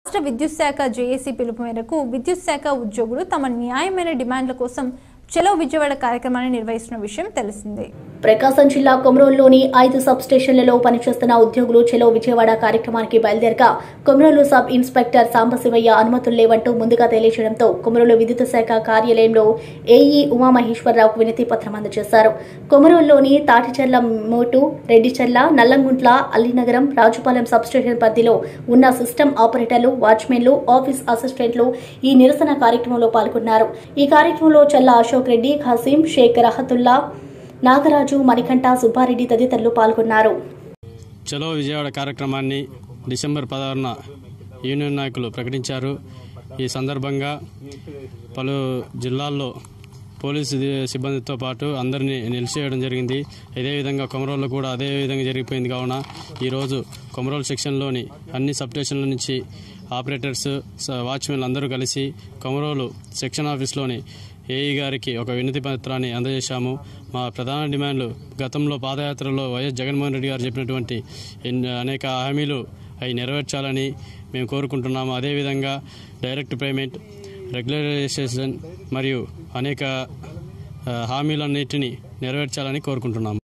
రాష్ట్ర విద్యుత్ శాఖ జేఏసీ పిలుపు మేరకు విద్యుత్ శాఖ ఉద్యోగులు తమ న్యాయమైన డిమాండ్ల కోసం చలో విజయవాడ కార్యక్రమాన్ని నిర్వహిస్తున్న విషయం తెలిసిందే ప్రకాశం జిల్లా కొమరోలులోని ఐదు సబ్ స్టేషన్లలో పనిచేస్తున్న ఉద్యోగులు చెలో విజయవాడ కార్యక్రమానికి బయలుదేరగా కొమరోలు సబ్ ఇన్స్పెక్టర్ సాంబశివయ్య అనుమతులు లేవంటూ ముందుగా తెలియజేయడంతో కొమరోలు విద్యుత్ శాఖ కార్యాలయంలో ఏఈ ఉమామహేశ్వరరావుకు వినతి పత్రం అందజేశారు కొమరోలులోని తాటిచెర్ల మోటు రెడ్డిచెర్ల నల్లంగుంట్ల అల్లినగరం రాజుపాలెం సబ్ స్టేషన్ పరిధిలో ఉన్న సిస్టమ్ ఆపరేటర్లు వాచ్మెన్లు ఆఫీస్ అసిస్టెంట్లు ఈ నిరసన కార్యక్రమంలో పాల్గొన్నారు ఈ కార్యక్రమంలో చల్ల అశోక్ రెడ్డి ఖాసీం షేక్ రహతుల్లా నాగరాజు మణికంఠ సుబ్బారెడ్డి తదితరులు పాల్గొన్నారు చలో విజయవాడ కార్యక్రమాన్ని డిసెంబర్ పదహారున యూనియన్ నాయకులు ప్రకటించారు ఈ సందర్భంగా పలు జిల్లాల్లో పోలీసు ది- సిబ్బందితో పాటు అందరినీ నిలిచేయడం జరిగింది అదేవిధంగా కొమరోల్లో కూడా అదే విధంగా జరిగిపోయింది కావున ఈరోజు కొమరోలు సెక్షన్లోని అన్ని సబ్ స్టేషన్ల నుంచి ఆపరేటర్స్ స- వాచ్మెన్లు అందరూ కలిసి కొమరోలు సెక్షన్ ఆఫీస్లోని ఏఈ గారికి ఒక వినతి పత్రాన్ని అందజేశాము మా ప్రధాన డిమాండ్లు గతంలో పాదయాత్రలో వైఎస్ జగన్మోహన్ రెడ్డి గారు చెప్పినటువంటి ఎన్- అనేక హామీలు అవి నెరవేర్చాలని మేము కోరుకుంటున్నాము అదేవిధంగా డైరెక్ట్ పేమెంట్ రెగ్యులరైజేషన్ మరియు అనేక ఆ, హామీలన్నిటినీ నెరవేర్చాలని కోరుకుంటున్నాము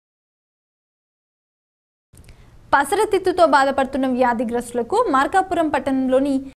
పసరతిత్తుతో బాధపడుతున్న వ్యాధిగ్రస్తులకు మార్కాపురం పట్టణంలోని